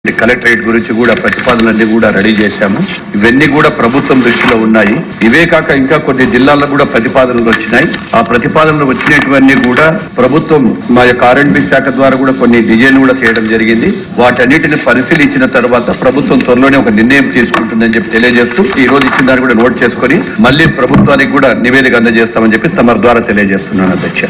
collectorate గురించి కూడా ప్రతిపాదనలన్నీ కూడా రెడీ చేశాము ఇవన్నీ కూడా ప్రభుత్వం దృష్టిలో ఉన్నాయి ఇవే కాక ఇంకా కొన్ని జిల్లాల్లో కూడా ప్రతిపాదనలు వచ్చినాయి ఆ ప్రతిపాదనలు వచ్చినటువన్నీ కూడా ప్రభుత్వం మా యొక్క ఆర్ఎండ్బి శాఖ ద్వారా కూడా కొన్ని డిజైన్ కూడా చేయడం జరిగింది వాటన్నిటిని పరిశీలించిన తర్వాత ప్రభుత్వం త్వరలోనే ఒక నిర్ణయం తీసుకుంటుందని చెప్పి తెలియజేస్తూ ఈ రోజు ఇచ్చిన దాన్ని కూడా నోట్ చేసుకొని మళ్ళీ ప్రభుత్వానికి కూడా నివేదిక అందజేస్తామని చెప్పి తమ ద్వారా తెలియజేస్తున్నాను అధ్యక్ష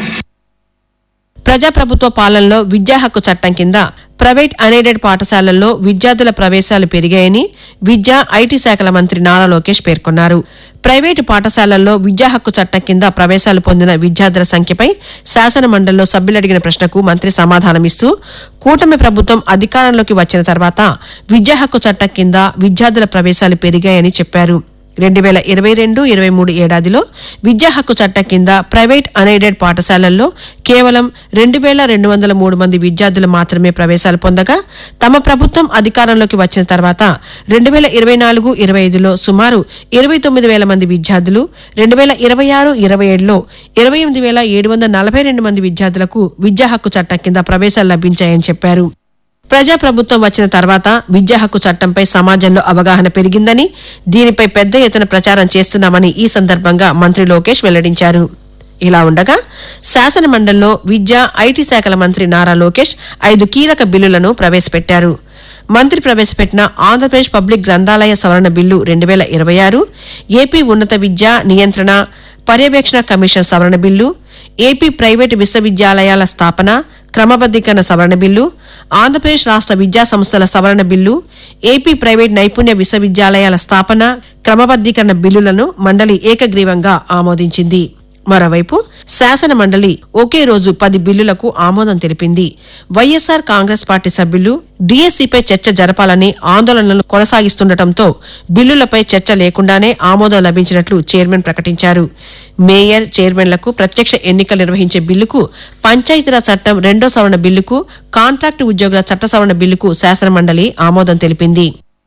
ప్రజాప్రభుత్వ పాలనలో విద్యా హక్కు చట్టం కింద ప్రైవేట్ అన్ఎయిడెడ్ పాఠశాలల్లో విద్యార్థుల ప్రవేశాలు పెరిగాయని విద్యా ఐటీ శాఖల మంత్రి నారా లోకేష్ పేర్కొన్నారు ప్రైవేటు పాఠశాలల్లో విద్యా హక్కు చట్టం కింద ప్రవేశాలు పొందిన విద్యార్థుల సంఖ్యపై శాసన మండలిలో సభ్యులు అడిగిన ప్రశ్నకు మంత్రి సమాధానమిస్తూ కూటమి ప్రభుత్వం అధికారంలోకి వచ్చిన తర్వాత విద్యా హక్కు చట్టం కింద విద్యార్థుల ప్రవేశాలు పెరిగాయని చెప్పారు రెండు వేల ఇరవై రెండు ఇరవై మూడు ఏడాదిలో విద్యా హక్కు చట్టం కింద ప్రైవేట్ అన్ఎయిడెడ్ పాఠశాలల్లో కేవలం రెండు వేల రెండు వందల మూడు మంది విద్యార్థులు మాత్రమే ప్రవేశాలు పొందగా తమ ప్రభుత్వం అధికారంలోకి వచ్చిన తర్వాత రెండు వేల ఇరవై నాలుగు ఇరవై ఐదులో సుమారు ఇరవై తొమ్మిది వేల మంది విద్యార్థులు రెండు వేల ఇరవై ఆరు ఇరవై ఏడులో ఇరవై ఎనిమిది వేల ఏడు వందల నలభై రెండు మంది విద్యార్థులకు విద్యా హక్కు చట్టం కింద ప్రవేశాలు లభించాయని చెప్పారు ప్రజాప్రభుత్వం వచ్చిన తర్వాత విద్యా హక్కు చట్టంపై సమాజంలో అవగాహన పెరిగిందని దీనిపై పెద్ద ఎత్తున ప్రచారం చేస్తున్నామని ఈ సందర్భంగా మంత్రి లోకేష్ వెల్లడించారు ఇలా ఉండగా శాసన మండలిలో విద్యా ఐటీ శాఖల మంత్రి నారా లోకేష్ ఐదు కీలక బిల్లులను ప్రవేశపెట్టారు మంత్రి ప్రవేశపెట్టిన ఆంధ్రప్రదేశ్ పబ్లిక్ గ్రంథాలయ సవరణ బిల్లు రెండు వేల ఇరవై ఆరు ఏపీ ఉన్నత విద్య నియంత్రణ పర్యవేక్షణ కమిషన్ సవరణ బిల్లు ఏపీ ప్రైవేటు విశ్వవిద్యాలయాల స్థాపన క్రమబద్దీకరణ సవరణ బిల్లు ఆంధ్రప్రదేశ్ రాష్ట్ర విద్యా సంస్థల సవరణ బిల్లు ఏపీ ప్రైవేట్ నైపుణ్య విశ్వవిద్యాలయాల స్థాపన క్రమబద్దీకరణ బిల్లులను మండలి ఏకగ్రీవంగా ఆమోదించింది మరోవైపు శాసన మండలి ఒకే రోజు పది బిల్లులకు ఆమోదం తెలిపింది వైఎస్సార్ కాంగ్రెస్ పార్టీ సభ్యులు డీఎస్సీపై చర్చ జరపాలని ఆందోళనలు కొనసాగిస్తుండటంతో బిల్లులపై చర్చ లేకుండానే ఆమోదం లభించినట్లు చైర్మన్ ప్రకటించారు మేయర్ చైర్మన్లకు ప్రత్యక్ష ఎన్నికలు నిర్వహించే బిల్లుకు పంచాయతీరాజ్ చట్టం రెండో సవరణ బిల్లుకు కాంట్రాక్టు ఉద్యోగుల చట్ట సవరణ బిల్లుకు శాసనమండలి ఆమోదం తెలిపింది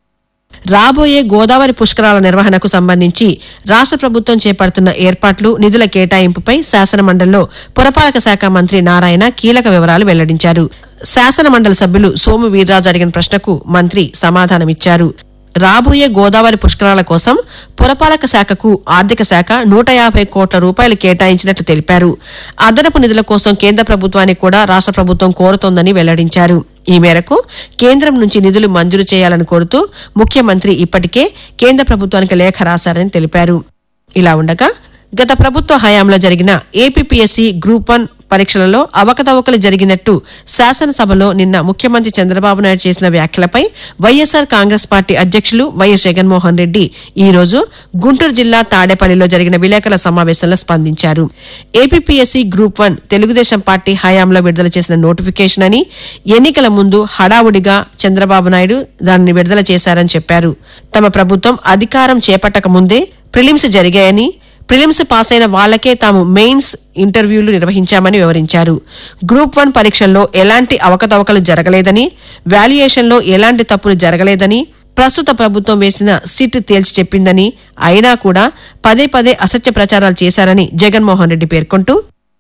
రాబోయే గోదావరి పుష్కరాల నిర్వహణకు సంబంధించి రాష్ట్ర ప్రభుత్వం చేపడుతున్న ఏర్పాట్లు నిధుల కేటాయింపుపై శాసనమండలిలో పురపాలక శాఖ మంత్రి నారాయణ కీలక వివరాలు వెల్లడించారు శాసనమండలి సభ్యులు సోము వీర్రాజు అడిగిన ప్రశ్నకు మంత్రి సమాధానమిచ్చారు రాబోయే గోదావరి పుష్కరాల కోసం పురపాలక శాఖకు ఆర్థిక శాఖ నూట యాభై కోట్ల రూపాయలు కేటాయించినట్లు తెలిపారు అదనపు నిధుల కోసం కేంద్ర ప్రభుత్వాన్ని కూడా రాష్ట్ర ప్రభుత్వం కోరుతోందని వెల్లడించారు ఈ మేరకు కేంద్రం నుంచి నిధులు మంజూరు చేయాలని కోరుతూ ముఖ్యమంత్రి ఇప్పటికే కేంద్ర ప్రభుత్వానికి లేఖ రాశారని తెలిపారు ఇలా ఉండగా గత ప్రభుత్వ హయాంలో జరిగిన ఏపీపీఎస్సీ గ్రూప్ వన్ పరీక్షలలో అవకతవకలు జరిగినట్టు శాసనసభలో నిన్న ముఖ్యమంత్రి చంద్రబాబు నాయుడు చేసిన వ్యాఖ్యలపై వైఎస్సార్ కాంగ్రెస్ పార్టీ అధ్యక్షులు వైఎస్ జగన్మోహన్ రెడ్డి ఈ రోజు గుంటూరు జిల్లా తాడేపల్లిలో జరిగిన విలేకరుల సమావేశంలో స్పందించారు APPSC group one Telugudesam party హయాంలో విడుదల చేసిన నోటిఫికేషన్ అని ఎన్నికల ముందు హడావుడిగా చంద్రబాబు నాయుడు దానిని విడుదల చేశారని చెప్పారు తమ ప్రభుత్వం అధికారం చేపట్టక ముందే ప్రిలిమ్స్ జరిగాయని ప్రిలిమ్స్ పాస్ అయిన వాళ్లకే తాము మెయిన్స్ ఇంటర్వ్యూలు నిర్వహించామని వివరించారు గ్రూప్ వన్ పరీక్షల్లో ఎలాంటి అవకతవకలు జరగలేదని వాల్యుయేషన్లో ఎలాంటి తప్పులు జరగలేదని ప్రస్తుత ప్రభుత్వం వేసిన సిట్ తేల్చి చెప్పిందని అయినా కూడా పదే పదే అసత్య ప్రచారాలు చేశారని జగన్మోహన్ రెడ్డి పేర్కొంటూ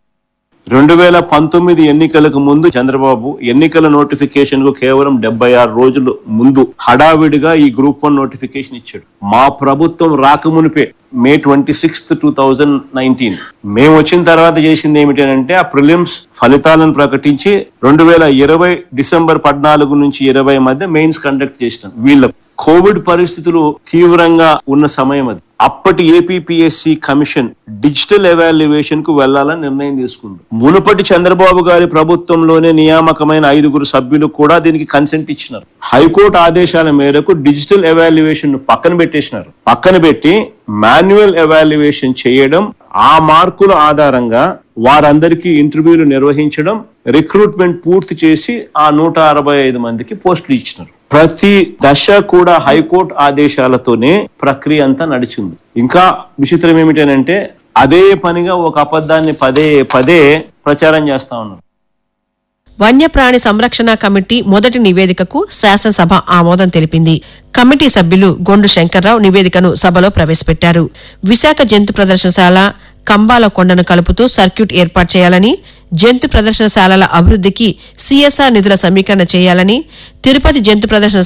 రెండు వేల పంతొమ్మిది ఎన్నికలకు ముందు చంద్రబాబు ఎన్నికల నోటిఫికేషన్ కు కేవలం డెబ్బై ఆరు రోజులు ముందు హడావిడిగా ఈ గ్రూప్ వన్ నోటిఫికేషన్ ఇచ్చాడు మా ప్రభుత్వం రాకమునిపే May twenty sixth two thousand nineteen మేము వచ్చిన తర్వాత చేసింది ఏమిటి అంటే ఆ ప్రిలిమ్స్ ఫలితాలను ప్రకటించి రెండు వేల ఇరవై డిసెంబర్ పద్నాలుగు నుంచి ఇరవై మధ్య మెయిన్స్ కండక్ట్ చేసినాం వీళ్ళ కోవిడ్ పరిస్థితులు తీవ్రంగా ఉన్న సమయం అది అప్పటి ఏపీపీఎస్సి కమిషన్ డిజిటల్ ఎవాల్యుయేషన్ కు వెళ్లాలని నిర్ణయం తీసుకుంది మునుపటి చంద్రబాబు గారి ప్రభుత్వంలోనే నియామకమైన ఐదుగురు సభ్యులు కూడా దీనికి కన్సెంట్ ఇచ్చినారు హైకోర్టు ఆదేశాల మేరకు డిజిటల్ ఎవాల్యుయేషన్ ను పక్కన పెట్టేసినారు పక్కన పెట్టి మాన్యువల్ ఎవాల్యుయేషన్ చేయడం ఆ మార్కుల ఆధారంగా వారందరికీ ఇంటర్వ్యూలు నిర్వహించడం రిక్రూట్మెంట్ పూర్తి చేసి ఆ నూట అరవై ఐదు మందికి పోస్టులు ఇచ్చినారు ప్రతి దశ కూడా హైకోర్టు ఆదేశాలతోనే ప్రక్రియ అంతా నడిచింది ఇంకా విచిత్రం ఏమిటంటే అదే పనిగా ఒక అబద్ధాన్ని పదే పదే ప్రచారం చేస్తా ఉన్నారు వన్యప్రాణి సంరక్షణ కమిటీ మొదటి నివేదికకు శాసనసభ ఆమోదం తెలిపింది కమిటీ సభ్యులు గొండు శంకర్రావు నివేదికను సభలో ప్రవేశపెట్టారు విశాఖ జంతు ప్రదర్శనశాల కంబాల కొండను కలుపుతూ సర్క్యూట్ ఏర్పాటు చేయాలని జంతు ప్రదర్శనశాలల అభివృద్ధికి సీఎస్ఆర్ నిధుల సమీకరణ చేయాలని తిరుపతి జంతు ప్రదర్శన